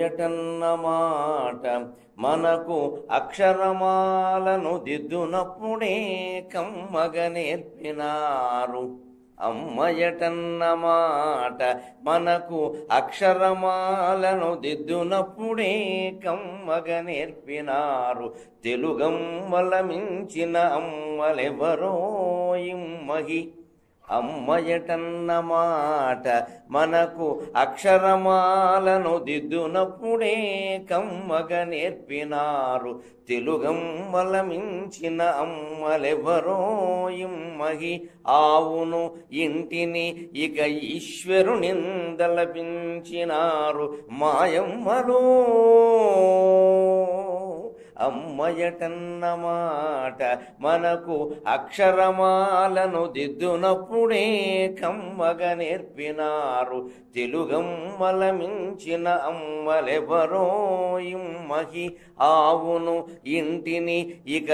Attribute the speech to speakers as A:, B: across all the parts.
A: అమ్మయటన్న మాట మనకు అక్షరమాలను దిద్దునప్పుడే కమ్మగ నేర్పినారు అమ్మయటన్న మాట మనకు అక్షరమాలను దిద్దునప్పుడే కమ్మగ నేర్పినారు తెలుగమ్మల మించిన అమ్మలెవరో ఇమ్మహి అమ్మయటన్న మాట మనకు అక్షరమాలను దిద్దునప్పుడే కమ్మగ నేర్పినారు తెలుగమ్మల మించిన అమ్మలెవరో ఇమ్మహి ఆవును ఇంటిని ఇక ఈశ్వరునిందలపించినారు మాయమ్మలో అమ్మయటన్న మాట మనకు అక్షరమాలను దిద్దునప్పుడే కమ్మగ నేర్పినారు తెలుగమ్మల మించిన అమ్మలెవరో ఇమ్మహి ఆవును ఇంటిని ఇక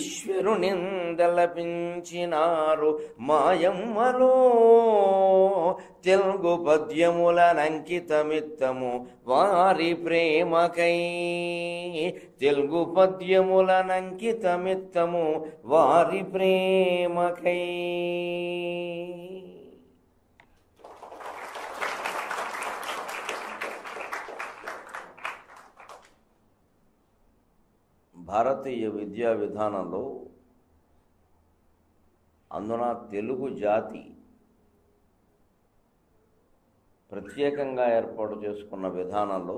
A: ఈశ్వరునిందలపించినారు మాయమ్మలో తెలుగు పద్యములనంకితమిత్తము వారి ప్రేమకై తెలుగు పద్యములనంకితమిత్తము వారి ప్రేమకై భారతీయ విద్యా విధానంలో అందున తెలుగు జాతి ప్రత్యేకంగా ఏర్పాటు చేసుకున్న విధానంలో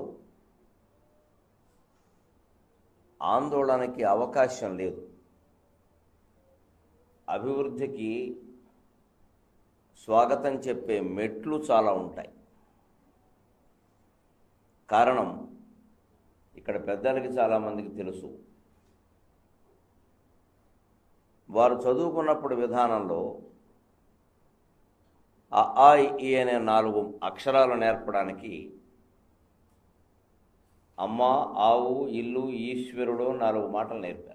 A: ఆందోళనకి అవకాశం లేదు అభివృద్ధికి స్వాగతం చెప్పే మెట్లు చాలా ఉంటాయి కారణం ఇక్కడ పెద్దలకి చాలామందికి తెలుసు వారు చదువుకున్నప్పుడు విధానంలో ఆ ఆ ఈ అనే నాలుగు అక్షరాలు నేర్పడానికి అమ్మ ఆవు ఇల్లు ఈశ్వరుడు నాలుగు మాటలు నేర్పారు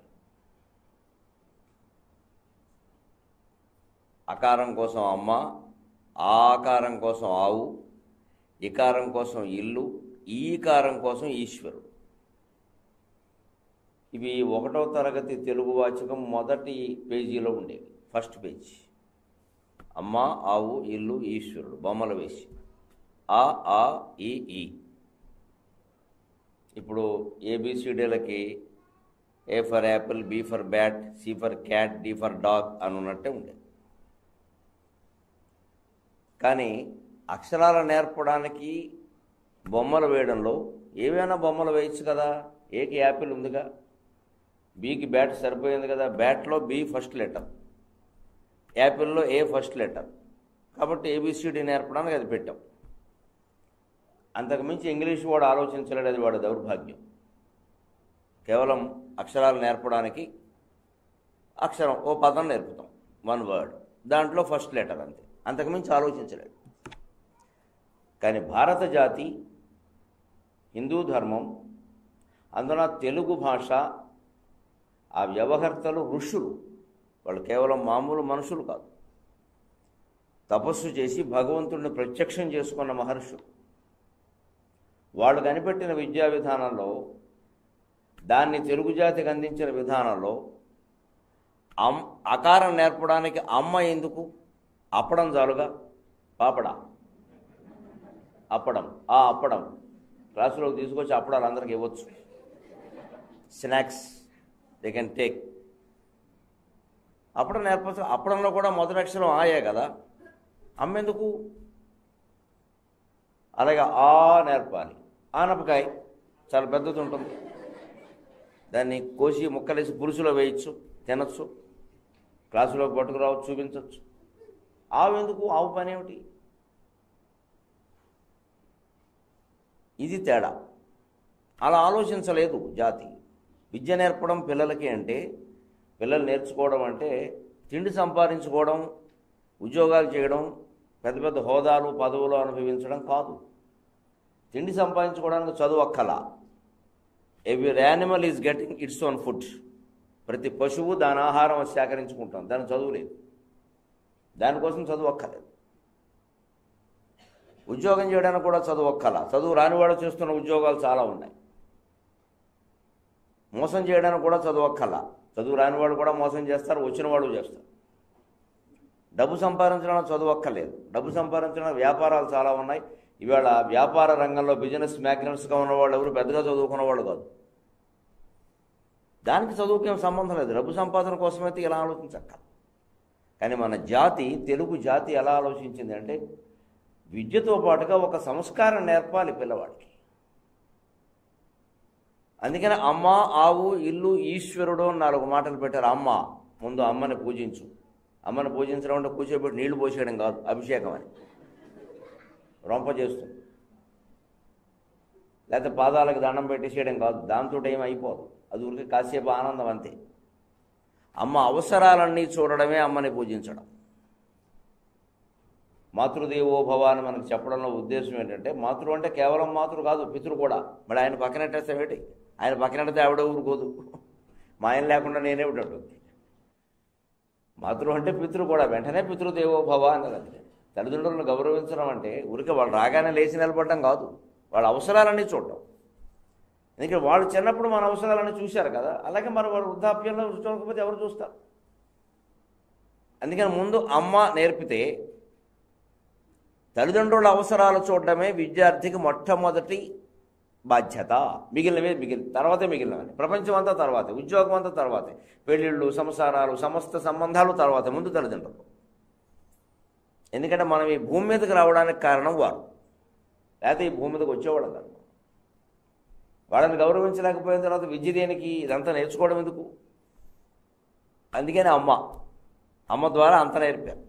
A: అకారం కోసం అమ్మ ఆకారం కోసం ఆవు ఇకారం కోసం ఇల్లు ఈకారం కోసం ఈశ్వరుడు ఇవి ఒకటో తరగతి తెలుగు వాచకం మొదటి పేజీలో ఉండేవి ఫస్ట్ పేజీ అమ్మ ఆవు ఇల్లు ఈశ్వరుడు బొమ్మలు వేసి ఆ ఆ ఈ ఈ ఇప్పుడు ఏబిసిడీలకి A for apple B for bat C for cat D for dog అని ఉన్నట్టే ఉండేది కానీ అక్షరాలు నేర్పడానికి బొమ్మలు వేయడంలో ఏవైనా బొమ్మలు వేయచ్చు కదా ఏకి యాపిల్ ఉందిగా బీకి బ్యాట్ సరిపోయింది కదా బ్యాట్లో బి ఫస్ట్ లెటర్ యాపిల్లో ఏ ఫస్ట్ లెటర్ కాబట్టి ఏబిసిడి నేర్పడానికి అది పెట్టాం అంతకుమించి ఇంగ్లీష్ వాడు ఆలోచించలేడు అది వాడు దౌర్భాగ్యం కేవలం అక్షరాలు నేర్పడానికి అక్షరం ఓ పదం నేర్పుతాం వన్ వర్డ్ దాంట్లో ఫస్ట్ లెటర్ అంతే అంతకుమించి ఆలోచించలేడు కానీ భారత జాతి హిందూ ధర్మం అందున తెలుగు భాష ఆ వ్యవహర్తలు ఋషులు వాళ్ళు కేవలం మామూలు మనుషులు కాదు తపస్సు చేసి భగవంతుడిని ప్రత్యక్షం చేసుకున్న మహర్షులు వాళ్ళు కనిపెట్టిన విద్యా విధానంలో దాన్ని తెలుగు జాతికి అందించిన విధానంలో అమ్ అకారం నేర్పడానికి అమ్మ ఎందుకు అప్పడం చాలుగా పాపడా అప్పడం ఆ అప్పడం క్లాసులోకి తీసుకొచ్చి అప్పడాలు అందరికి ఇవ్వచ్చు స్నాక్స్ దే కెన్ టేక్ అప్పడం నేర్పచ్చు అప్పడంలో కూడా మొదటి అక్షరం ఆయే కదా అమ్మెందుకు అలాగే ఆ నేర్పాలి ఆనపకాయ చాలా పెద్దది ఉంటుంది దాన్ని కోసి ముక్కలేసి పులుసులో వేయచ్చు తినచ్చు క్లాసులోకి పట్టుకురావచ్చు చూపించవచ్చు ఆవు ఎందుకు ఆవు పని ఏమిటి ఇది తేడా అలా ఆలోచించలేదు జాతి విద్య నేర్పడం పిల్లలకి అంటే పిల్లలు నేర్చుకోవడం అంటే తిండి సంపాదించుకోవడం ఉద్యోగాలు చేయడం పెద్ద పెద్ద హోదాలు పదవులు అనుభవించడం కాదు తిండి సంపాదించుకోవడానికి చదువు అక్కల every animal is getting its own food ప్రతి పశువు దాని ఆహారం సేకరించుకుంటాం దాని చదువు లేదు దానికోసం చదువు అక్కర్లేదు ఉద్యోగం చేయడానికి కూడా చదువు ఒక్కల చదువు రానివాడు చేస్తున్న ఉద్యోగాలు చాలా ఉన్నాయి మోసం చేయడానికి కూడా చదువు ఒక్కల చదువు రానివాడు కూడా మోసం చేస్తారు వచ్చిన వాడు చేస్తారు డబ్బు సంపాదించడానికి చదువు ఒక్కలేదు డబ్బు సంపాదించడానికి వ్యాపారాలు చాలా ఉన్నాయి ఇవాళ వ్యాపార రంగంలో బిజినెస్ మ్యాగ్నెట్స్గా ఉన్నవాళ్ళు ఎవరు పెద్దగా చదువుకున్న వాళ్ళు కాదు దానికి చదువుకి ఏం సంబంధం లేదు డబ్బు సంపాదన కోసమైతే ఇలా ఆలోచించక్క కానీ మన జాతి తెలుగు జాతి ఎలా ఆలోచించింది అంటే విద్యతో పాటుగా ఒక సంస్కారం నేర్పాలి పిల్లవాడికి అందుకని అమ్మ ఆవు ఇల్లు ఈశ్వరుడు అని నాలుగు మాటలు పెట్టారు అమ్మ ముందు అమ్మని పూజించు అమ్మని పూజించడం అంటే కూర్చోబెట్టి నీళ్లు పోసేయడం కాదు అభిషేకం అని రొంప చేస్తుంది లేకపోతే పాదాలకు దండం పెట్టేసేయడం కాదు దాంతో ఏం అయిపోదు అది ఊరికి కాసేపు ఆనందం అంతే అమ్మ అవసరాలన్నీ చూడడమే అమ్మని పూజించడం మాతృదేవో భవ అని మనకు చెప్పడంలో ఉద్దేశం ఏంటంటే మాతృ అంటే కేవలం మాతృ కాదు పితృ కూడా మరి ఆయన పక్కనట్టేస్తావేటి ఆయన పక్కనట్టే ఆవిడ ఊరుకోదు మా ఆయన లేకుండా నేనే ఉంటుంది మాతృ అంటే పితృ కూడా వెంటనే పితృదేవో భవ అన్నది అంతే తల్లిదండ్రులను గౌరవించడం అంటే ఊరికే వాళ్ళు రాగానే లేచి నిలబడడం కాదు వాళ్ళ అవసరాలన్నీ చూడడం ఎందుకంటే వాళ్ళు చిన్నప్పుడు మన అవసరాలన్నీ చూశారు కదా అలాగే మరి వాడు వృద్ధాప్యంలో చూడకపోతే ఎవరు చూస్తారు అందుకని ముందు అమ్మ నేర్పితే తల్లిదండ్రుల అవసరాలు చూడడమే విద్యార్థికి మొట్టమొదటి బాధ్యత మిగిలినవే మిగిలి తర్వాతే మిగిలినవని ప్రపంచం అంతా తర్వాతే ఉద్యోగం అంతా తర్వాతే పెళ్ళిళ్ళు సంసారాలు సమస్త సంబంధాలు తర్వాతే ముందు తల్లిదండ్రులు ఎందుకంటే మనం ఈ భూమి మీదకి రావడానికి కారణం వారు లేకపోతే ఈ భూమి మీదకి వచ్చేవాళ్ళం కాదు వాళ్ళని గౌరవించలేకపోయిన తర్వాత విద్య దేనికి ఇదంతా నేర్చుకోవడం ఎందుకు అందుకని అమ్మ అమ్మ ద్వారా అంత నేర్పారు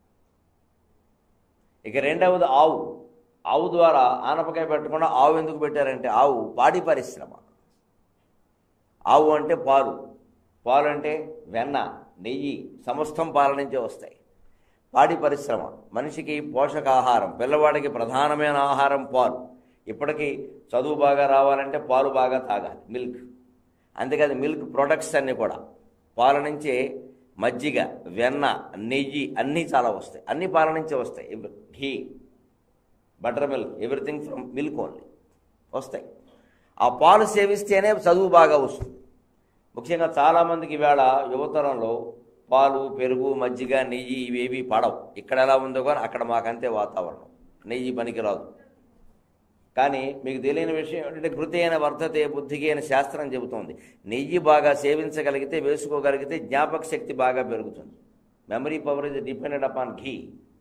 A: ఇక రెండవది ఆవు ఆవు ద్వారా ఆనపకాయ పెట్టకుండా ఆవు ఎందుకు పెట్టారంటే ఆవు పాడి పరిశ్రమ ఆవు అంటే పాలు పాలు అంటే వెన్న నెయ్యి సమస్తం పాల నుంచే వస్తాయి పాడి పరిశ్రమ మనిషికి పోషకాహారం పిల్లవాడికి ప్రధానమైన ఆహారం పాలు ఇప్పటికీ చదువు బాగా రావాలంటే పాలు బాగా తాగాలి మిల్క్ అంతేకాదు మిల్క్ ప్రొడక్ట్స్ అన్నీ కూడా పాల నుంచే మజ్జిగ వెన్న నెయ్యి అన్నీ చాలా వస్తాయి అన్ని పాల నుంచే వస్తాయి ghee butter milk everything from milk only వస్తాయి ఆ పాలు సేవిస్తేనే చదువు బాగా వస్తుంది ముఖ్యంగా చాలామందికి ఈవేళ యువతరంలో పాలు పెరుగు మజ్జిగ నెయ్యి ఇవేవి పడవు ఇక్కడ ఎలా ఉందో కానీ అక్కడ మాకంతే వాతావరణం నెయ్యి పనికిరాదు కానీ మీకు తెలియని విషయం ఏంటంటే కృతి అయిన వర్ధతే బుద్ధికి అయిన శాస్త్రం చెబుతోంది నెయ్యి బాగా సేవించగలిగితే వేసుకోగలిగితే జ్ఞాపక శక్తి బాగా పెరుగుతుంది memory power is depended upon ghee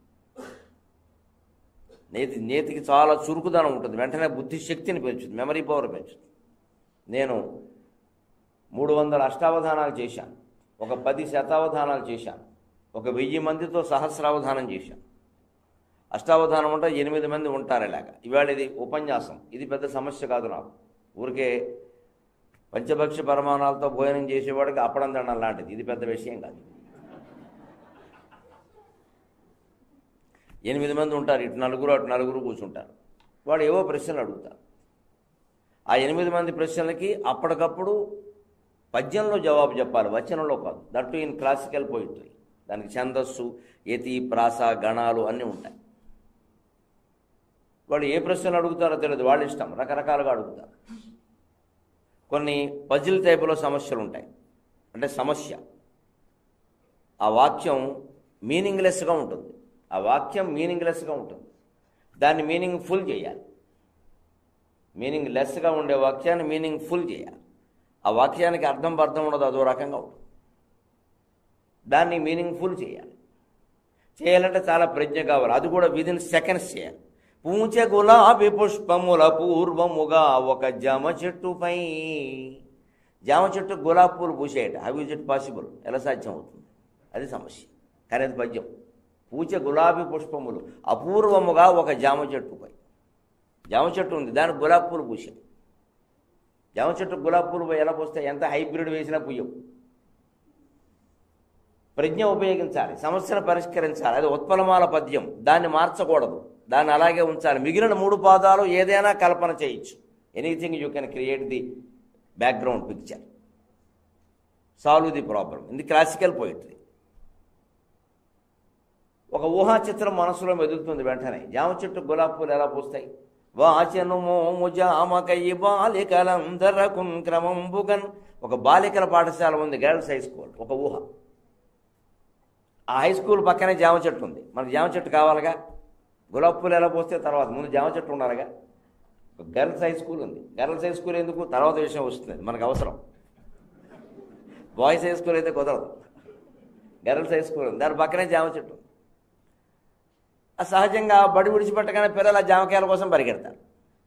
A: నేతి నేతికి చాలా చురుకుదనం ఉంటుంది వెంటనే బుద్ధి శక్తిని పెంచుతుంది మెమరీ పవర్ పెంచుతుంది నేను మూడు వందల అష్టావధానాలు చేశాను ఒక పది శతావధానాలు చేశాను ఒక వెయ్యి మందితో సహస్రావధానం చేశాను అష్టావధానం ఉంటే ఎనిమిది మంది ఉంటారు ఇలాగా ఇవాళ ఇది ఉపన్యాసం ఇది పెద్ద సమస్య కాదు నాకు ఊరికే పంచభక్ష పరమాణాలతో భోజనం చేసేవాడికి అప్పడం దండం లాంటిది ఇది పెద్ద విషయం కాదు ఎనిమిది మంది ఉంటారు ఇటు నలుగురు అటు నలుగురు కూర్చుంటారు వాడు ఏవో ప్రశ్నలు అడుగుతారు ఆ ఎనిమిది మంది ప్రశ్నలకి అప్పటికప్పుడు పద్యంలో జవాబు చెప్పాలి వచనంలో కాదు దట్టు ఇన్ క్లాసికల్ పోయిట్రీ దానికి ఛందస్సు యతి ప్రాస గణాలు అన్నీ ఉంటాయి వాళ్ళు ఏ ప్రశ్నలు అడుగుతారో తెలియదు వాళ్ళ ఇష్టం రకరకాలుగా అడుగుతారు కొన్ని పజిల్ టైపులో సమస్యలు ఉంటాయి అంటే సమస్య ఆ వాక్యం మీనింగ్లెస్గా ఉంటుంది ఆ వాక్యం మీనింగ్లెస్గా ఉంటుంది దాన్ని మీనింగ్ ఫుల్ చేయాలి మీనింగ్ లెస్గా ఉండే వాక్యాన్ని మీనింగ్ ఫుల్ చేయాలి ఆ వాక్యానికి అర్థం అర్థం ఉండదు అదో రకంగా ఉంటుంది దాన్ని మీనింగ్ ఫుల్ చేయాలి చేయాలంటే చాలా ప్రజ్ఞ కావాలి అది కూడా విదిన్ సెకండ్స్ చేయాలి పూచ గులాబీ పుష్పముల పూర్వముగా ఒక జామ చెట్టుపై జామ చెట్టు గులాబీ పూలు పూసేయట హవ్ ఇస్ ఇట్ పాసిబుల్ ఎలా సాధ్యం అవుతుంది అది సమస్య కానీ అది పద్యం పూచ గులాబీ పుష్పములు అపూర్వముగా ఒక జామ చెట్టుపై జామ చెట్టు ఉంది దానికి గులాబీ పూలు పూసాయి జామ చెట్టు గులాబీ పూలు ఎలా పూస్తాయి ఎంత హైబ్రిడ్ వేసినా పుయ్యవు ప్రజ్ఞ ఉపయోగించాలి సమస్యను పరిష్కరించాలి అది ఉత్పలమాల పద్యం దాన్ని మార్చకూడదు దాన్ని అలాగే ఉంచాలి మిగిలిన మూడు పాదాలు ఏదైనా కల్పన చేయొచ్చు anything you can create the background picture solve the problem ఇది క్లాసికల్ పోయిట్రీ ఒక ఊహా చిత్రం మనసులో మెదులుతుంది వెంటనే జామ చెట్టు గులాబీ పూలు ఎలా పూస్తాయి వాచను మోము జామకయ్యి బాలికలందరకున్ క్రమంబుగన్ ఒక బాలికల పాఠశాల ఉంది గర్ల్స్ హై స్కూల్ ఒక ఊహ ఆ హై స్కూల్ పక్కనే జామ చెట్టు ఉంది మనకి జామ చెట్టు కావాలిగా గులాబీ పూలు ఎలా పోస్తే తర్వాత ముందు జామ చెట్టు ఉండాలిగా గర్ల్స్ హై స్కూల్ ఉంది గర్ల్స్ హై స్కూల్ ఎందుకు తర్వాత విషయం వస్తుంది మనకు అవసరం బాయ్స్ హై స్కూల్ అయితే కుదరదు గర్ల్స్ హై స్కూల్ ఉంది దాని పక్కనే జామ చెట్టు ఉంది. ఆ సహజంగా బడి విడిచిపెట్టగానే పిల్లలు ఆ జామకాయల కోసం పరిగెడతారు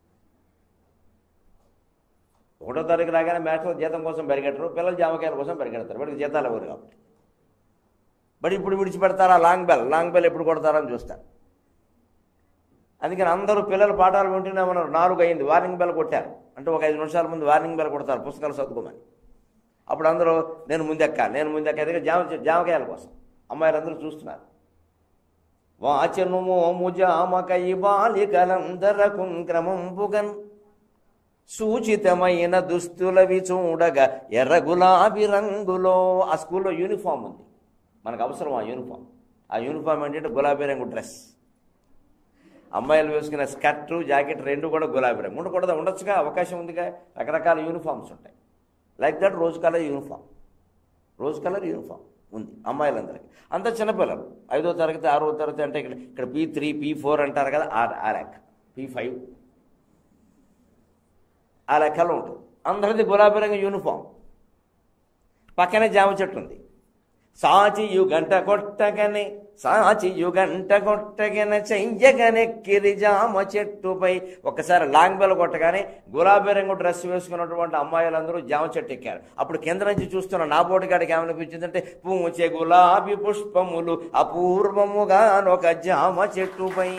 A: ఒకటో తారీఖు రాగానే మ్యాథ్స్ జీతం కోసం పరిగెట్టరు పిల్లలు జామకాయల కోసం పరిగెడతారు వాడికి జీతాలు ఎవరు కాబట్టి బడి ఇప్పుడు విడిచిపెడతారా లాంగ్ బెల్ లాంగ్ బెల్ ఎప్పుడు కొడతారని చూస్తారు అందుకని అందరూ పిల్లలు పాఠాలు వింటూనే ఉన్నారు నాలుగు అయింది వార్నింగ్ బెల్ కొట్టారు అంటే ఒక ఐదు నిమిషాల ముందు వార్నింగ్ బెల్ కొడతారు పుస్తకాలు చదువుకోమని అప్పుడు అందరూ నేను ముందెక్క నేను ముందెక్క ఎందుకంటే జామ జామకాయల కోసం అమ్మాయిలందరూ చూస్తున్నారు వాచనుము ముజామకై బాలికలందరకున్ క్రమంబుగన్ సూచితమైన దుస్తులవి చూడగా ఎర్ర గులాబీ రంగులో ఆ స్కూల్లో యూనిఫామ్ ఉంది మనకు అవసరం ఆ యూనిఫామ్ ఆ యూనిఫామ్ ఏంటంటే గులాబీ రంగు డ్రెస్ అమ్మాయిలు వేసుకునే స్కర్టు జాకెట్ రెండు కూడా గులాబీ రంగు ఉండకూడదు ఉండొచ్చుగా అవకాశం ఉందిగా రకరకాల యూనిఫామ్స్ ఉంటాయి like that rose colour uniform rose colour uniform ఉంది అమ్మాయిలందరికీ అంతా చిన్నపిల్లలు ఐదో తరగతి ఆరో తరగతి అంటే ఇక్కడ ఇక్కడ పీ త్రీ పీ ఫోర్ అంటారు కదా ఆ ఆ లెక్క పీ ఫైవ్ ఆ లెక్కలో ఉంటుంది అందరిది గులాబీ రంగు యూనిఫామ్ పక్కనే జామ చెట్టు ఉంది సాచి యుగంట కొట్టగనే సాచి యుగంట కొట్టగన చెయ్యగనెక్కిరి జామ చెట్టుపై ఒకసారి లాంగ్ బెల్ కొట్టగానే గులాబీ రంగు డ్రెస్ వేసుకున్నటువంటి అమ్మాయిలందరూ జామ చెట్టు ఎక్కారు అప్పుడు కింద నుంచి చూస్తున్న నా బోటిగాడికి ఏమనిపించిందంటే పూచే గులాబీ పుష్పములు అపూర్వముగా ఒక జామ చెట్టుపై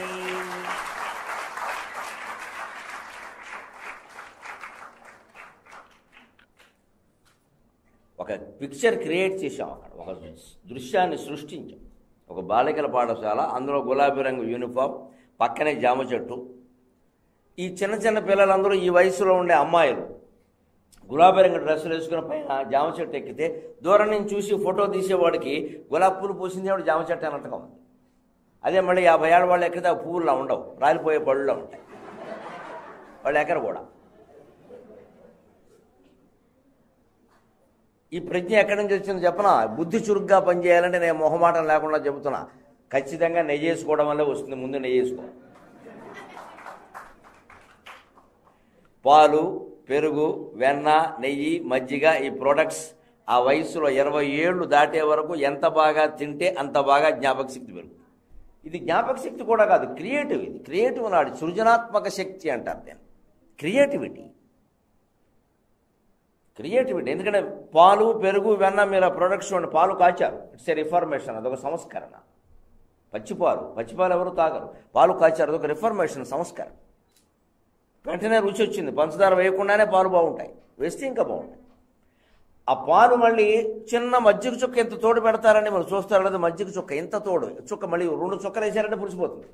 A: ఒక పిక్చర్ క్రియేట్ చేశాం అక్కడ ఒక దృశ్యాన్ని సృష్టించాం ఒక బాలికల పాఠశాల అందులో గులాబీ రంగు యూనిఫామ్ పక్కనే జామ చెట్టు ఈ చిన్న చిన్న పిల్లలందరూ ఈ వయసులో ఉండే అమ్మాయిలు గులాబీ రంగు డ్రెస్సులు వేసుకున్న పైన జామ చెట్టు ఎక్కితే దూరం నుంచి చూసి ఫోటో తీసేవాడికి గులాబీ పూలు పూసింది వాడు జామ చెట్టు అన్నట్టుగా ఉంది అదే మళ్ళీ యాభై ఏళ్ళ వాళ్ళు ఎక్కితే ఆ పువ్వుల్లో ఉండవు రాలిపోయే పళ్ళులో ఉంటాయి వాళ్ళు ఎక్కరు కూడా ఈ ప్రజ్ఞ ఎక్కడి నుంచి వచ్చిందో చెప్పనా బుద్ధి చురుగ్గా పనిచేయాలంటే నేను మొహమాటం లేకుండా చెబుతున్నా ఖచ్చితంగా నెయ్యి వేసుకోవడం వల్లే వస్తుంది ముందు నెయ్యి వేసుకో పాలు పెరుగు వెన్న నెయ్యి మజ్జిగ ఈ ప్రోడక్ట్స్ ఆ వయసులో ఇరవై ఏళ్ళు దాటే వరకు ఎంత బాగా తింటే అంత బాగా జ్ఞాపక శక్తి పెరుగుతుంది ఇది జ్ఞాపక శక్తి కూడా కాదు క్రియేటివ్ ఇది క్రియేటివ్ నాడు సృజనాత్మక శక్తి అంటారు దాన్ని క్రియేటివిటీ క్రియేటివిటీ ఎందుకంటే పాలు పెరుగు వెన్న మీరు ఆ ప్రొడక్ట్స్ చూడండి పాలు కాచారు ఇట్స్ ఏ రిఫర్మేషన్ అదొక సంస్కరణ పచ్చిపాలు పచ్చిపాలు ఎవరు తాగరు పాలు కాచారు అదొక రిఫర్మేషన్ సంస్కరణ వెంటనే రుచి వచ్చింది పంచదార వేయకుండానే పాలు బాగుంటాయి వేస్తే ఇంకా బాగుంటాయి ఆ పాలు మళ్ళీ చిన్న మజ్జిగ చుక్క ఎంత తోడు పెడతారని మనం చూస్తారు లేదా మజ్జిగ చుక్క ఎంత తోడు చుక్క మళ్ళీ రెండు చుక్కలు వేసారంటే పులిసిపోతుంది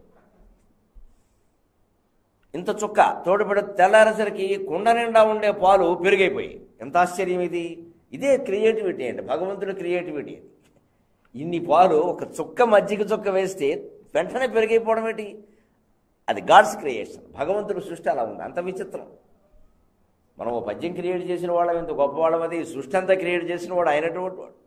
A: ఇంత చుక్క తోడు పెడ తెల్లారేసరికి కుండ నిండా ఉండే పాలు పెరిగైపోయి ఎంత ఆశ్చర్యం ఇది ఇదే క్రియేటివిటీ అండి భగవంతుడి క్రియేటివిటీ అది ఇన్ని పాలు ఒక చుక్క మజ్జిగ చుక్క వేస్తే వెంటనే పెరిగైపోవడం ఏంటి అది గాడ్స్ క్రియేషన్ భగవంతుడి సృష్టి అలా ఉంది అంత విచిత్రం మనం ఓ పద్యం క్రియేట్ చేసిన వాళ్ళం ఇంత గొప్పవాళ్ళం అది ఈ సృష్టి అంతా క్రియేట్ చేసిన వాడు అయినటువంటి వాడు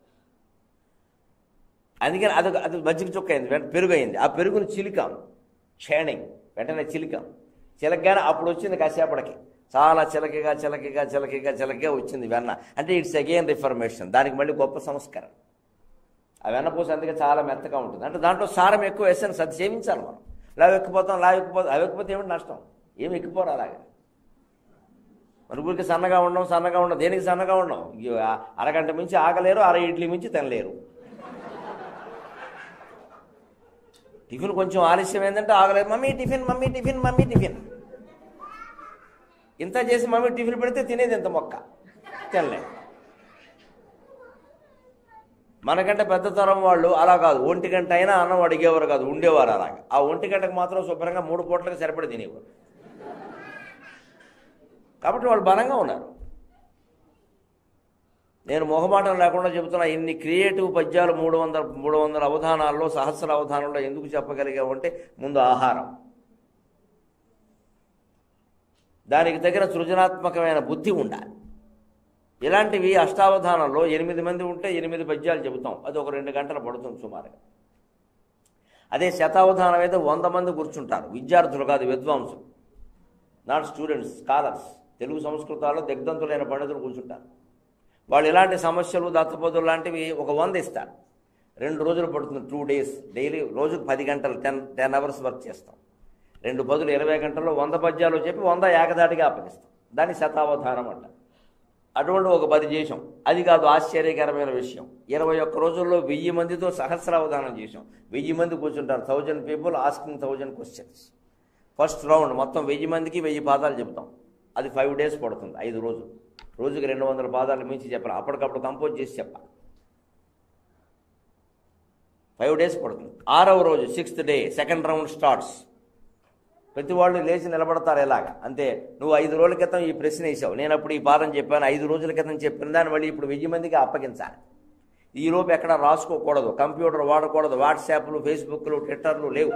A: అందుకని అది అది మజ్జిగ చుక్క అయింది వెంట పెరుగు అయింది ఆ పెరుగును చిలికాం షేనింగ్ వెంటనే చిలికాం చిలకగానే అప్పుడు వచ్చింది కాసేపటికి చాలా చిలకగా చిలకగా చిలకగా చిలకగా వచ్చింది వెన్న అంటే ఇట్స్ అగైన్ రిఫర్మేషన్ దానికి మళ్ళీ గొప్ప సంస్కరణ ఆ వెన్నపూస అందుకే చాలా మెత్తగా ఉంటుంది అంటే దాంట్లో సారం ఎక్కువ వేసాను అది సేవించాలి మనం లావు ఎక్కిపోతాం లావు ఎక్కిపోతాం అవి ఎక్కిపోతే ఏమిటి నష్టం ఏమి ఎక్కిపోరు అలాగా మన ఊరికి సన్నగా ఉండడం సన్నగా ఉండడం దేనికి సన్నగా ఉండడం ఇగో ఆ అరగంట మించి ఆగలేరు అర ఇడ్లీ మించి తినలేరు టిఫిన్ కొంచెం ఆలస్యం ఏంటంటే ఆగలేదు mummy tiffin mummy tiffin mummy tiffin ఇంత చేసి మమ్మీ టిఫిన్ పెడితే తినేది ఇంత మొక్క తినలే మనకంటే పెద్ద తరం వాళ్ళు అలా కాదు ఒంటి గంట అయినా అన్నం అడిగేవారు కాదు ఉండేవారు అలాగా ఆ ఒంటి గంటకు మాత్రం శుభ్రంగా మూడు పూటలకు సరిపడి తినేవారు కాబట్టి వాళ్ళు బలంగా ఉన్నారు నేను మొహమాటం లేకుండా చెబుతున్నా ఇన్ని క్రియేటివ్ పద్యాలు మూడు వందల మూడు వందల అవధానాల్లో సహస్ర అవధానంలో ఎందుకు చెప్పగలిగామంటే ముందు ఆహారం దానికి తగిన సృజనాత్మకమైన బుద్ధి ఉండాలి ఇలాంటివి అష్టావధానంలో ఎనిమిది మంది ఉంటే ఎనిమిది పద్యాలు చెబుతాం అది ఒక రెండు గంటలు పడుతుంది సుమారుగా అదే శతావధానం అయితే వంద మంది కూర్చుంటారు విద్యార్థులు కాదు విద్వాంసులు నాట్ స్టూడెంట్స్ స్కాలర్స్ తెలుగు సంస్కృతాల్లో దిగ్ధంతులైన పండితులు కూర్చుంటారు వాళ్ళు ఇలాంటి సమస్యలు దత్తపదులు లాంటివి ఒక వంద ఇస్తారు రెండు రోజులు పడుతుంది టూ డేస్ డైలీ రోజుకు పది గంటలు టెన్ టెన్ అవర్స్ వర్క్ చేస్తాం రెండు పదులు ఇరవై గంటల్లో వంద పద్యాలు చెప్పి వంద ఏకదాటిగా అప్పగిస్తాం దాన్ని శతావధానం అంట అటువంటి ఒక పది చేసాం అది కాదు ఆశ్చర్యకరమైన విషయం ఇరవై ఒక్క రోజుల్లో వెయ్యి మందితో సహస్రావధానం చేసాం వెయ్యి మంది కూర్చుంటారు thousand people asking thousand questions first round మొత్తం వెయ్యి మందికి వెయ్యి పాదాలు చెబుతాం అది ఫైవ్ డేస్ పడుతుంది ఐదు రోజులు రోజుకి రెండు వందల పాదాలు మించి చెప్పాలి అప్పటికప్పుడు కంపోజ్ చేసి చెప్పాలి ఫైవ్ డేస్ పడుతుంది ఆరవ రోజు sixth day second round starts ప్రతి వాళ్ళు లేచి నిలబడతారు ఎలాగా అంతే నువ్వు ఐదు రోజుల క్రితం ఈ ప్రశ్న వేసావు నేను అప్పుడు ఈ పాదం చెప్పాను ఐదు రోజుల క్రితం చెప్పిన దాన్ని మళ్ళీ ఇప్పుడు వెయ్యి మందికి అప్పగించాలి ఈ లోపు ఎక్కడ రాసుకోకూడదు కంప్యూటర్ వాడకూడదు వాట్సాప్లు ఫేస్బుక్లు ట్విట్టర్లు లేవు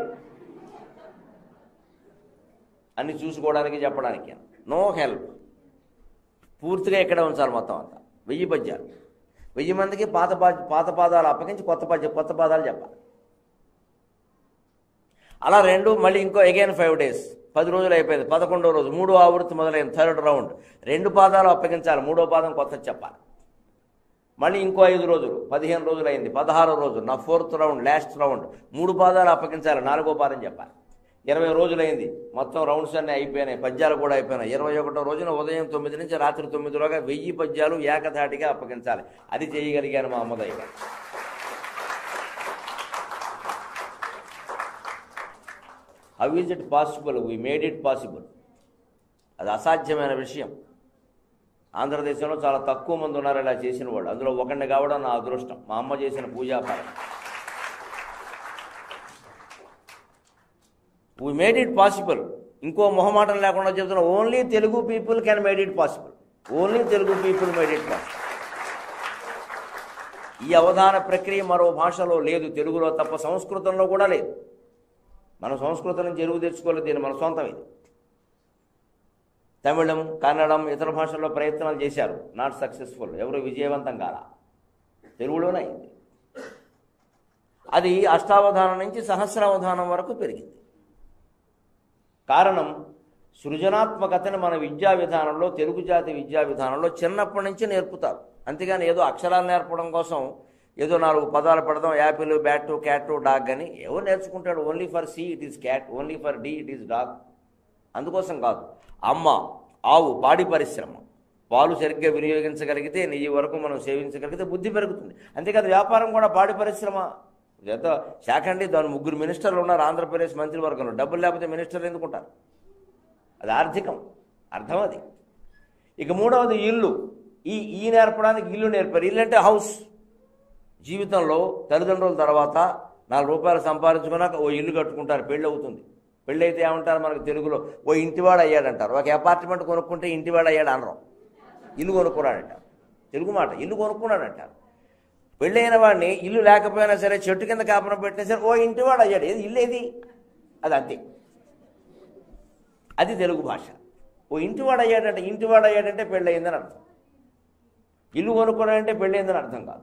A: అన్ని చూసుకోవడానికి చెప్పడానికి నో హెల్ప్ పూర్తిగా ఇక్కడే ఉంచాలి మొత్తం అంతా వెయ్యి పద్యాలు వెయ్యి మందికి పాత పా పాత పాదాలు అప్పగించి కొత్త పద్య కొత్త పాదాలు చెప్పాలి అలా రెండు మళ్ళీ ఇంకో అగైన్ ఫైవ్ డేస్ పది రోజులు అయిపోయింది పదకొండో రోజు మూడో ఆవృత్తి మొదలైంది థర్డ్ రౌండ్ రెండు పాదాలు అప్పగించాలి మూడో పాదం కొత్త చెప్పాలి మళ్ళీ ఇంకో ఐదు రోజులు పదిహేను రోజులు అయింది పదహారో రోజు నా ఫోర్త్ రౌండ్ లాస్ట్ రౌండ్ మూడు పాదాలు అప్పగించాలి నాలుగో పాదం చెప్పాలి ఇరవై రోజులైంది మొత్తం రౌండ్స్ అన్నీ అయిపోయినాయి పద్యాలు కూడా అయిపోయినాయి ఇరవై ఒకటో రోజున ఉదయం తొమ్మిది నుంచి రాత్రి తొమ్మిదిలోగా వెయ్యి పద్యాలు ఏకధాటిగా అప్పగించాలి అది చేయగలిగాను మా అమ్మదయ్య గారు how is it possible we made it possible అది అసాధ్యమైన విషయం ఆంధ్రదేశంలో చాలా తక్కువ మంది ఉన్నారు ఇలా చేసిన వాళ్ళు అందులో ఒకరిని కావడం నా అదృష్టం మా అమ్మ చేసిన పూజాపారం వీ మేడ్ ఇట్ పాసిబుల్ ఇంకో మొహమాటం లేకుండా చెప్తున్నా only Telugu people can made it possible only Telugu people made it possible ఈ అవధాన ప్రక్రియ మరో భాషలో లేదు తెలుగులో తప్ప సంస్కృతంలో కూడా లేదు మనం సంస్కృతం నుంచి ఎరువు తెచ్చుకోలేదు దీన్ని మన సొంతం ఇది తమిళం కన్నడం ఇతర భాషల్లో ప్రయత్నాలు చేశారు నాట్ సక్సెస్ఫుల్ ఎవరు విజయవంతం కాల తెలుగులోనే అయింది అది అష్టావధానం నుంచి సహస్రావధానం వరకు పెరిగింది కారణం సృజనాత్మకతను మన విద్యా విధానంలో తెలుగు జాతి విద్యా విధానంలో చిన్నప్పటి నుంచి నేర్పుతారు అంతేగాని ఏదో అక్షరాలు నేర్పడం కోసం ఏదో నాలుగు పదాలు పడదాం యాపిల్ బ్యాట్ క్యాట్ డాగ్ అని ఏవో నేర్చుకుంటాడు only for C it is cat only for D it is dog అందుకోసం కాదు అమ్మ ఆవు పాడి పరిశ్రమ పాలు సరిగ్గా వినియోగించగలిగితే నెయ్యి వరకు మనం సేవించగలిగితే బుద్ధి పెరుగుతుంది అంతేకాదు వ్యాపారం కూడా పాడి పరిశ్రమ ఏదో శాఖ అండి దాని ముగ్గురు మినిస్టర్లు ఉన్నారు ఆంధ్రప్రదేశ్ మంత్రివర్గంలో డబ్బులు లేకపోతే మినిస్టర్లు ఎందుకుంటారు అది ఆర్థికం అర్థం అది ఇక మూడవది ఇల్లు ఈ ఈ నేర్పడానికి ఇల్లు నేర్పారు ఇల్లు అంటే హౌస్ జీవితంలో తల్లిదండ్రుల తర్వాత నాలుగు రూపాయలు సంపాదించుకున్నాక ఓ ఇల్లు కట్టుకుంటారు పెళ్ళి అవుతుంది పెళ్ళి అయితే ఏమంటారు మనకు తెలుగులో ఓ ఇంటివాడు అయ్యాడంటారు ఒక అపార్ట్మెంట్ కొనుక్కుంటే ఇంటివాడు అయ్యాడు అనరు ఇల్లు కొనుక్కున్నాడంటారు తెలుగు మాట ఇల్లు కొనుక్కున్నాడంటారు పెళ్ళైన వాడిని ఇల్లు లేకపోయినా సరే చెట్టు కింద కాపురం పెట్టినా సరే ఓ ఇంటివాడు అయ్యాడు ఏది ఇల్లు ఏది అది అంతే అది తెలుగు భాష ఓ ఇంటివాడు అయ్యాడంటే ఇంటివాడు అయ్యాడంటే పెళ్ళయిందని అర్థం ఇల్లు కొనుక్కున్నాడంటే పెళ్ళయిందని అర్థం కాదు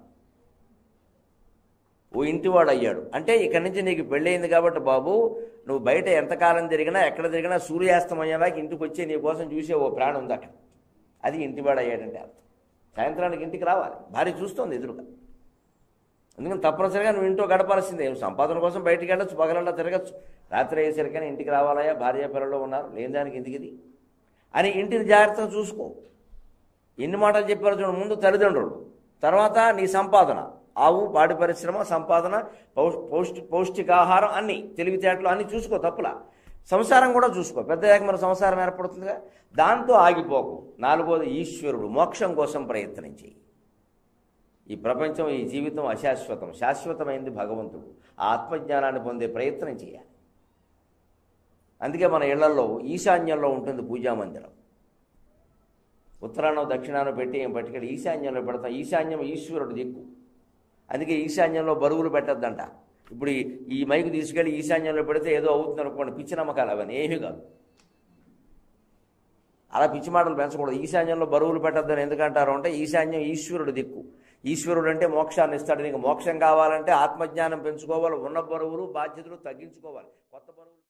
A: ఓ ఇంటివాడు అయ్యాడు అంటే ఇక్కడి నుంచి నీకు పెళ్ళయింది కాబట్టి బాబు నువ్వు బయట ఎంతకాలం తిరిగినా ఎక్కడ తిరిగినా సూర్యాస్తం అయ్యేలాగా ఇంటికి వచ్చి నీ కోసం చూసే ఓ ప్రాణం ఉంది అక్కడ అది ఇంటివాడు అయ్యాడంటే అర్థం సాయంత్రానికి ఇంటికి రావాలి భార్య చూస్తుంది ఎదురుగా అందుకని తప్పనిసరిగా నువ్వు ఇంట్లో గడపాల్సిందే నువ్వు సంపాదన కోసం బయటికి వెళ్ళొచ్చు పగలల్లా తిరగచ్చు రాత్రి అయ్యేసరికైనా ఇంటికి రావాలయా భార్య పిల్లలు ఉన్నారు లేని దానికి ఇంటికి ఇది అని ఇంటిని జాగ్రత్తగా చూసుకో ఎన్ని మాటలు చెప్పారు చూడండి ముందు తల్లిదండ్రులు తర్వాత నీ సంపాదన ఆవు పాడి పరిశ్రమ సంపాదన పౌష్ పౌష్టి పౌష్టికాహారం అన్నీ తెలివితేటలు అన్నీ చూసుకో తప్పులా సంసారం కూడా చూసుకో పెద్దయ్యాక మన సంసారం ఏర్పడుతుందిగా దాంతో ఆగిపోకు నాలుగోది ఈశ్వరుడు మోక్షం కోసం ప్రయత్నం చేయి ఈ ప్రపంచం ఈ జీవితం అశాశ్వతం శాశ్వతమైంది భగవంతుడు ఆ ఆత్మజ్ఞానాన్ని పొందే ప్రయత్నం చేయాలి అందుకే మన ఇళ్లలో ఈశాన్యంలో ఉంటుంది పూజా మందిరం ఉత్తరాన దక్షిణాన పెట్టి ఏం పట్టుకెళ్ళి ఈశాన్యంలో పెడతాం ఈశాన్యం ఈశ్వరుడు దిక్కు అందుకే ఈశాన్యంలో బరువులు పెట్టద్దంట ఇప్పుడు ఈ- ఈ మైకు తీసుకెళ్ళి ఈశాన్యంలో పెడితే ఏదో అవుతుంది అనుకోండి పిచ్చి నమ్మకాలు అవన్నీ ఏమీ కాదు అలా పిచ్చి మాటలు పెంచకూడదు ఈశాన్యంలో బరువులు పెట్టద్దని ఎందుకంటారు అంటే ఈశాన్యం ఈశ్వరుడు దిక్కు ఈశ్వరుడు అంటే మోక్షాన్ని ఇస్తాడు నీకు మోక్షం కావాలంటే ఆత్మజ్ఞానం పెంచుకోవాలి ఉన్న బరువులు బాధ్యతలు తగ్గించుకోవాలి కొత్త బరువులు